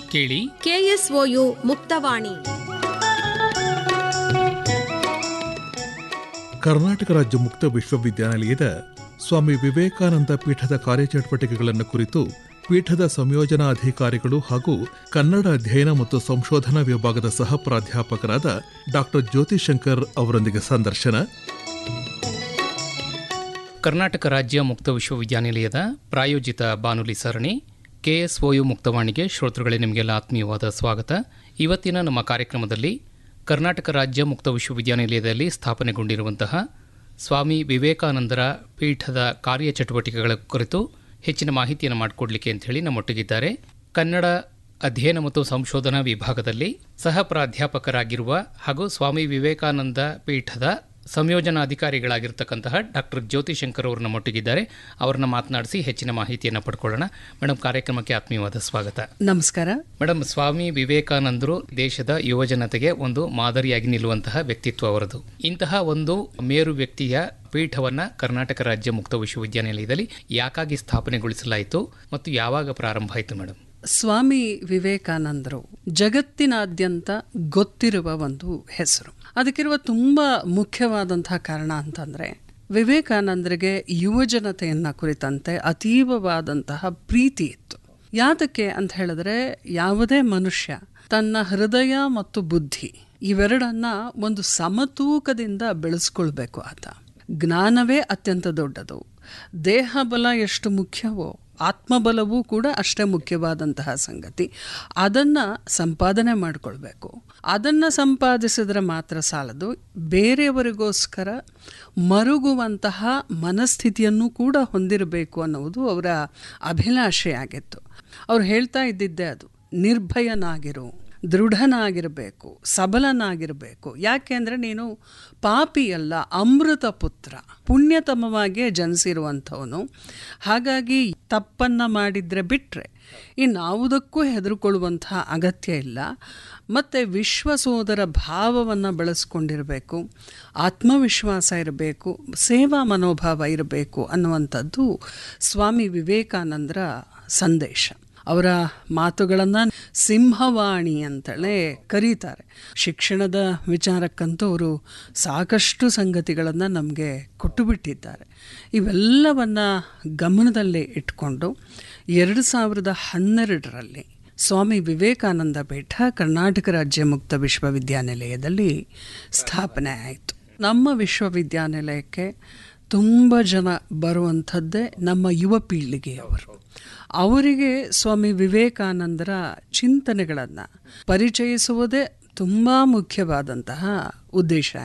ಕೇಳಿ ಕೆಎಸ್ಒಯು ಮುಕ್ತವಾಣಿ ಕರ್ನಾಟಕ ರಾಜ್ಯ ಮುಕ್ತ ವಿಶ್ವವಿದ್ಯಾನಿಲಯದ ಸ್ವಾಮಿ ವಿವೇಕಾನಂದ ಪೀಠದ ಕಾರ್ಯಚಟುವಟಿಕೆಗಳನ್ನು ಕುರಿತು ಪೀಠದ ಸಂಯೋಜನಾ ಅಧಿಕಾರಿಗಳು ಹಾಗೂ ಕನ್ನಡ ಅಧ್ಯಯನ ಮತ್ತು ಸಂಶೋಧನಾ ವಿಭಾಗದ ಸಹ ಪ್ರಾಧ್ಯಾಪಕರಾದ ಡಾಕ್ಟರ್ ಜ್ಯೋತಿಶಂಕರ್ ಅವರೊಂದಿಗೆ ಸಂದರ್ಶನ ಕರ್ನಾಟಕ ರಾಜ್ಯ ಮುಕ್ತ ವಿಶ್ವವಿದ್ಯಾನಿಲಯದ ಪ್ರಾಯೋಜಿತ ಬಾನುಲಿ ಸರಣಿ ಕೆಎಸ್ಒಯು ಮುಕ್ತವಾಣಿಗೆ ಶ್ರೋತೃಗಳೇ ನಿಮಗೆಲ್ಲ ಆತ್ಮೀಯವಾದ ಸ್ವಾಗತ ಇವತ್ತಿನ ನಮ್ಮ ಕಾರ್ಯಕ್ರಮದಲ್ಲಿ ಕರ್ನಾಟಕ ರಾಜ್ಯ ಮುಕ್ತ ವಿಶ್ವವಿದ್ಯಾನಿಲಯದಲ್ಲಿ ಸ್ಥಾಪನೆಗೊಂಡಿರುವಂತಹ ಸ್ವಾಮಿ ವಿವೇಕಾನಂದರ ಪೀಠದ ಕಾರ್ಯಚಟುವಟಿಕೆಗಳ ಕುರಿತು ಹೆಚ್ಚಿನ ಮಾಹಿತಿಯನ್ನು ಮಾಡಿಕೊಡ್ಲಿಕ್ಕೆ ಅಂತ ಹೇಳಿ ನಮ್ಮೊಟ್ಟಿಗಿದ್ದಾರೆ ಕನ್ನಡ ಅಧ್ಯಯನ ಮತ್ತು ಸಂಶೋಧನಾ ವಿಭಾಗದಲ್ಲಿ ಸಹ ಪ್ರಾಧ್ಯಾಪಕರಾಗಿರುವ ಹಾಗೂ ಸ್ವಾಮಿ ವಿವೇಕಾನಂದ ಪೀಠದ ಸಂಯೋಜನಾಧಿಕಾರಿಗಳಾಗಿರ್ತಕ್ಕಂತಹ ಡಾಕ್ಟರ್ ಜ್ಯೋತಿಶಂಕರ್ ಅವರು ನಮ್ಮೊಟ್ಟಿಗಿದ್ದಾರೆ ಅವರನ್ನ ಮಾತನಾಡಿಸಿ ಹೆಚ್ಚಿನ ಮಾಹಿತಿಯನ್ನು ಪಡ್ಕೊಳ್ಳೋಣ ಮೇಡಮ್ ಕಾರ್ಯಕ್ರಮಕ್ಕೆ ಆತ್ಮೀಯವಾದ ಸ್ವಾಗತ ನಮಸ್ಕಾರ ಮೇಡಮ್ ಸ್ವಾಮಿ ವಿವೇಕಾನಂದರು ದೇಶದ ಯುವಜನತೆಗೆ ಒಂದು ಮಾದರಿಯಾಗಿ ನಿಲ್ಲುವಂತಹ ವ್ಯಕ್ತಿತ್ವ ಅವರದು ಇಂತಹ ಒಂದು ಮೇರು ವ್ಯಕ್ತಿಯ ಪೀಠವನ್ನ ಕರ್ನಾಟಕ ರಾಜ್ಯ ಮುಕ್ತ ವಿಶ್ವವಿದ್ಯಾನಿಲಯದಲ್ಲಿ ಯಾಕಾಗಿ ಸ್ಥಾಪನೆಗೊಳಿಸಲಾಯಿತು ಮತ್ತು ಯಾವಾಗ ಪ್ರಾರಂಭ ಆಯಿತು ಮೇಡಮ್ ಸ್ವಾಮಿ ವಿವೇಕಾನಂದರು ಜಗತ್ತಿನಾದ್ಯಂತ ಗೊತ್ತಿರುವ ಒಂದು ಹೆಸರು ಅದಕ್ಕಿರುವ ತುಂಬ ಮುಖ್ಯವಾದಂತಹ ಕಾರಣ ಅಂತಂದ್ರೆ ವಿವೇಕಾನಂದರಿಗೆ ಯುವಜನತೆಯನ್ನ ಕುರಿತಂತೆ ಅತೀವವಾದಂತಹ ಪ್ರೀತಿ ಇತ್ತು ಯಾತಕ್ಕೆ ಅಂತ ಹೇಳಿದ್ರೆ ಯಾವುದೇ ಮನುಷ್ಯ ತನ್ನ ಹೃದಯ ಮತ್ತು ಬುದ್ಧಿ ಇವೆರಡನ್ನ ಒಂದು ಸಮತೂಕದಿಂದ ಬೆಳೆಸ್ಕೊಳ್ಬೇಕು ಆತ ಜ್ಞಾನವೇ ಅತ್ಯಂತ ದೊಡ್ಡದು ದೇಹ ಬಲ ಎಷ್ಟು ಮುಖ್ಯವೋ ಆತ್ಮಬಲವೂ ಕೂಡ ಅಷ್ಟೇ ಮುಖ್ಯವಾದಂತಹ ಸಂಗತಿ ಅದನ್ನು ಸಂಪಾದನೆ ಮಾಡಿಕೊಳ್ಬೇಕು ಅದನ್ನು ಸಂಪಾದಿಸಿದ್ರೆ ಮಾತ್ರ ಸಾಲದು ಬೇರೆಯವರಿಗೋಸ್ಕರ ಮರುಗುವಂತಹ ಮನಸ್ಥಿತಿಯನ್ನು ಕೂಡ ಹೊಂದಿರಬೇಕು ಅನ್ನುವುದು ಅವರ ಅಭಿಲಾಷೆಯಾಗಿತ್ತು ಅವ್ರು ಹೇಳ್ತಾ ಇದ್ದಿದ್ದೇ ಅದು ನಿರ್ಭಯನಾಗಿರು ದೃಢನಾಗಿರಬೇಕು ಸಬಲನಾಗಿರಬೇಕು ಯಾಕೆಂದರೆ ನೀನು ಪಾಪಿಯಲ್ಲ ಅಮೃತ ಪುತ್ರ ಪುಣ್ಯತಮವಾಗಿಯೇ ಜನಿಸಿರುವಂಥವನು ಹಾಗಾಗಿ ತಪ್ಪನ್ನು ಮಾಡಿದರೆ ಬಿಟ್ಟರೆ ಇನ್ನಾವುದಕ್ಕೂ ಹೆದರ್ಕೊಳ್ಳುವಂತಹ ಅಗತ್ಯ ಇಲ್ಲ ಮತ್ತು ವಿಶ್ವಸೋದರ ಭಾವವನ್ನು ಬೆಳೆಸ್ಕೊಂಡಿರಬೇಕು ಆತ್ಮವಿಶ್ವಾಸ ಇರಬೇಕು ಸೇವಾ ಮನೋಭಾವ ಇರಬೇಕು ಅನ್ನುವಂಥದ್ದು ಸ್ವಾಮಿ ವಿವೇಕಾನಂದರ ಸಂದೇಶ ಅವರ ಮಾತುಗಳನ್ನು ಸಿಂಹವಾಣಿ ಅಂತಲೇ ಕರೀತಾರೆ ಶಿಕ್ಷಣದ ವಿಚಾರಕ್ಕಂತೂ ಅವರು ಸಾಕಷ್ಟು ಸಂಗತಿಗಳನ್ನು ನಮಗೆ ಕೊಟ್ಟು ಬಿಟ್ಟಿದ್ದಾರೆ ಇವೆಲ್ಲವನ್ನು ಗಮನದಲ್ಲೇ ಇಟ್ಕೊಂಡು ಎರಡು ಸಾವಿರದ ಹನ್ನೆರಡರಲ್ಲಿ ಸ್ವಾಮಿ ವಿವೇಕಾನಂದ ಪೀಠ ಕರ್ನಾಟಕ ರಾಜ್ಯ ಮುಕ್ತ ವಿಶ್ವವಿದ್ಯಾನಿಲಯದಲ್ಲಿ ಸ್ಥಾಪನೆ ಆಯಿತು ನಮ್ಮ ವಿಶ್ವವಿದ್ಯಾನಿಲಯಕ್ಕೆ ತುಂಬ ಜನ ಬರುವಂಥದ್ದೇ ನಮ್ಮ ಯುವ ಪೀಳಿಗೆಯವರು ಅವರಿಗೆ ಸ್ವಾಮಿ ವಿವೇಕಾನಂದರ ಚಿಂತನೆಗಳನ್ನು ಪರಿಚಯಿಸುವುದೇ ತುಂಬ ಮುಖ್ಯವಾದಂತಹ ಉದ್ದೇಶ